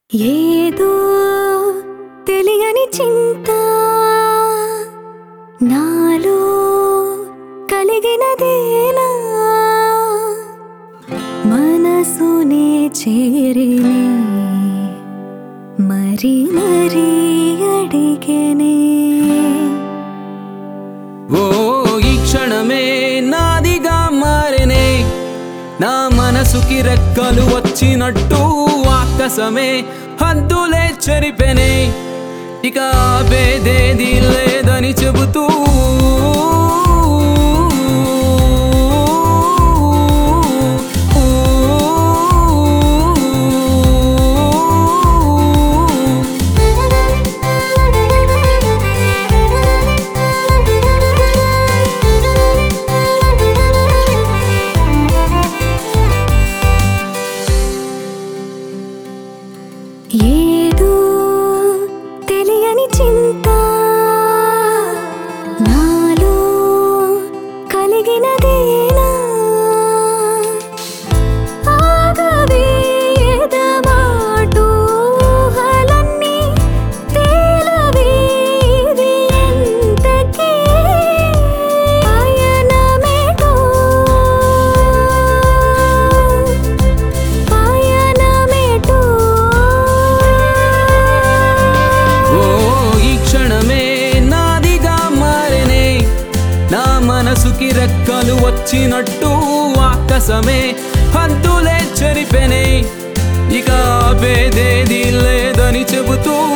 ఏదో తెలియని చింత నాలో కలిగినదేనా మనసునే చేరినే మరి మరి అడిగనే ఓ ఈ క్షణమే నాదిగా మారెనే నా మనసుకి రెక్కలు వచ్చినట్టు ఆకాశమే హద్దులే చెరిపెనే ఇక ఆపేదేది లేదని చెబుతూ ఏదో తెలియని చింత నాలో కలిగినదేనా ఆగవే ఎదమాటు ఊహలన్నీ తేలవే ఇది ఎంతకీ పయనమేటో పయనమేటో ఓ ఈ క్షణమే నాదిగా మారెనే నా మనసుకి రెక్కలు వచ్చినట్టు ఆకాశమే హద్దులే చెరిపెనే ఇక ఆపేదేది లేదని చెబుతూ